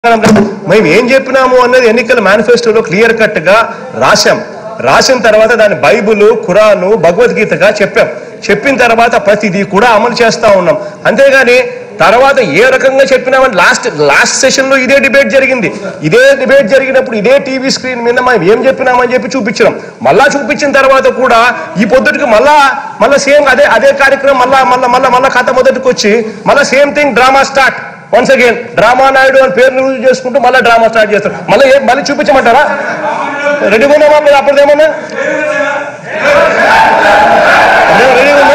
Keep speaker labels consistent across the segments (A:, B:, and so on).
A: మేము ఏం చెప్పినాము అన్నది ఎన్నికల మేనిఫెస్టోలో క్లియర్ కట్ గా రాశాం రాసిన తర్వాత దాని బైబుల్ ఖురాను భగవద్గీతగా చెప్పాం చెప్పిన తర్వాత ప్రతిదీ కూడా అమలు చేస్తా ఉన్నాం అంతేగాని తర్వాత ఏ రకంగా చెప్పినామని లాస్ట్ లాస్ట్ సెషన్ లో ఇదే డిబేట్ జరిగింది ఇదే డిబేట్ జరిగినప్పుడు ఇదే టీవీ స్క్రీన్ మీద మనం ఏం చెప్పినామని చెప్పి చూపించినాం మళ్ళా చూపించిన తర్వాత కూడా ఈ పొద్దుటికి మళ్ళా మళ్ళా సేమ్ అదే అదే కార్యక్రమం మళ్ళా మళ్ళా మళ్ళా మళ్ళా కథ మొదటికి వచ్చి మళ్ళా same thing drama start once again drama Naidu అని పేరు యూజ్ చేసుకుంటూ మళ్ళీ డ్రామా స్టార్ట్ చేస్తారు మళ్ళీ ఏ- మళ్ళీ చూపించమంటారా రెడీగా ఉన్నామా మీరు అప్పటిదేమన్నా రెడీగా ఉందా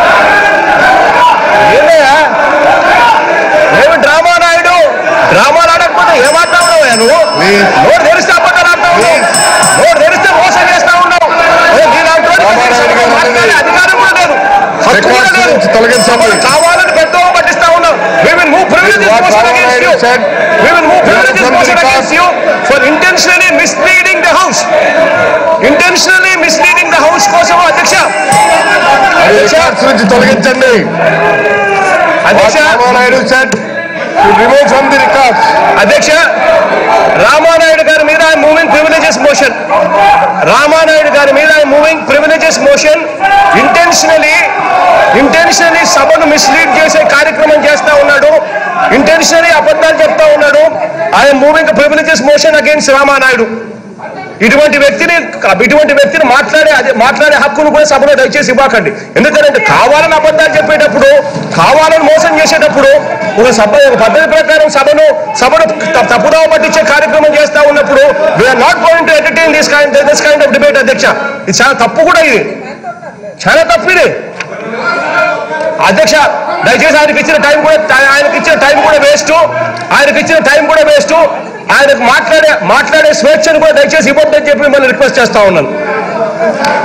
A: ఏమయ్యా ఏమి డ్రామా నాయుడు డ్రామాలు ఆడకపోతే ఏం ఆడుతా ఉన్నావు నువ్వు
B: Please.
A: నోరు తెరిస్తే అబద్ధాలు ఆడుతా ఉన్నావు నోరు తెరిస్తే మోసం చేస్తా ఉన్నావు అదే నీలాంటి వాడికి
B: రామానాయుడు గారు
A: మాట్లాడే అధికారం కూడా లేదు హక్కు కూడా
B: Records
A: లేదు.
B: నుంచి తొలగించండి.
A: సభలు కావాలని పెద్దగా పట్టిస్తా ఉన్నావు we will move privileges
B: What
A: motion against you
B: Ramanayudu said.
A: we will move privileges
B: From the
A: motion
B: records.
A: against you for intentionally misleading the house intentionally misleading the house కోసం అధ్యక్ష
B: అది రికార్డ్స్ నుంచి తొలగించండి
A: అధ్యక్ష
B: Ramanaidu set remove from the records
A: అధ్యక్ష రామానాయుడు గారి మీద I moving privileges motion Ramanaidu గారి మీద I moving privileges motion intentionally intentionally సభను మిస్లీడ్ చేసే కార్యక్రమం చేస్తా ఉన్నాడు ఇంటెన్షనలీ అబద్ధాలు చెప్తా ఉన్నాడు I'm moving privileges motion against Ramanaidu ఇటువంటి వ్యక్తిని ఇటువంటి వ్యక్తిని మాట్లాడే అదే మాట్లాడే హక్కును కూడా సభలో దయచేసి ఇవ్వకండి ఎందుకంటే కావాలని అబద్ధాలు చెప్పేటప్పుడు కావాలని మోసం చేసేటప్పుడు ఒక సభ ఒక పద్ధతి ప్రకారం సభను సభను త- తప్పుదోవ పట్టించే కార్యక్రమం చేస్తా ఉన్నప్పుడు we are not going to entertain this kind this kind of debate అధ్యక్ష ఇది చాలా తప్పు కూడా ఇది చాలా తప్పు ఇది అధ్యక్ష దయచేసి ఆయనకి ఇచ్చిన టైం కూడా ఆయనకి ఇచ్చిన టైం కూడా వేస్ట్ ఆయనకి ఇచ్చిన టైం కూడా వేస్ట్ ఆయనకు మాట్లాడే మాట్లాడే స్వేచ్ఛను కూడా దయచేసి ఇవ్వద్దని చెప్పి మిమ్మల్ని రిక్వెస్ట్ చేస్తా ఉన్నాను